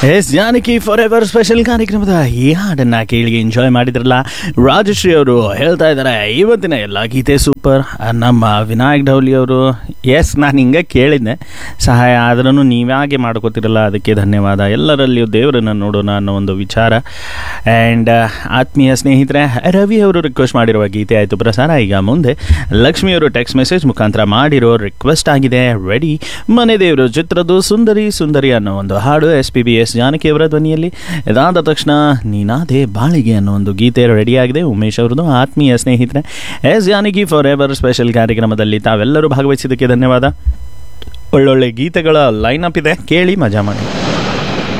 S Janaki for ever special ಕಾರ್ಯಕ್ರಮದ ಈ ಹಾಡನ್ನ ಕೇಳಿ ಎಂಜಾಯ್ ಮಾಡಿದ್ರಲ್ಲ ರಾಜಶ್ರೀ ಅವರು ಹೇಳ್ತಾ ಇದ್ದಾರೆ ಇವತ್ತಿನ ಎಲ್ಲ ಗೀತೆ ಸೂಪರ್ ನಮ್ಮ ವಿನಾಯಕ್ ಡೌಲಿ ಅವರು ಎಸ್ ನಾನು ಹಿಂಗೆ ಕೇಳಿದ್ದೆ ಸಹಾಯ ಆದ್ರೂ ನೀವ್ಯಾಗೆ ಮಾಡ್ಕೋತಿರಲ್ಲ ಅದಕ್ಕೆ ಧನ್ಯವಾದ ಎಲ್ಲರಲ್ಲಿಯೂ ದೇವರನ್ನು ನೋಡೋಣ ಅನ್ನೋ ಒಂದು ವಿಚಾರ ಆ್ಯಂಡ್ ಆತ್ಮೀಯ ಸ್ನೇಹಿತರೆ ರವಿ ಅವರು ರಿಕ್ವೆಸ್ಟ್ ಮಾಡಿರುವ ಗೀತೆ ಆಯಿತು ಪ್ರಸಾರ ಈಗ ಮುಂದೆ ಲಕ್ಷ್ಮಿ ಅವರು ಟೆಕ್ಸ್ಟ್ ಮೆಸೇಜ್ ಮುಖಾಂತರ ಮಾಡಿರೋ ರಿಕ್ವೆಸ್ಟ್ ಆಗಿದೆ ರೆಡಿ ಮನೆ ದೇವರು ಚಿತ್ರದ್ದು ಸುಂದರಿ ಸುಂದರಿ ಅನ್ನೋ ಒಂದು ಹಾಡು S P B S Janaki ಅವರ ಧ್ವನಿಯಲ್ಲಿ ಇದಾದ ತಕ್ಷಣ ನೀನಾದೆ ಬಾಳಿಗೆ ಅನ್ನೋ ಒಂದು ಗೀತೆ ರೆಡಿಯಾಗಿದೆ ಉಮೇಶ್ ಅವ್ರದ್ದು ಆತ್ಮೀಯ ಸ್ನೇಹಿತರೆ S Janaki for ever special ಕಾರ್ಯಕ್ರಮದಲ್ಲಿ ತಾವೆಲ್ಲರೂ ಭಾಗವಹಿಸಿದ್ದಕ್ಕೆ ಧನ್ಯವಾದ ಒಳ್ಳೊಳ್ಳೆ ಗೀತೆಗಳ ಲೈನ್ ಅಪ್ ಇದೆ ಕೇಳಿ ಮಜಾ ಮಾಡಿ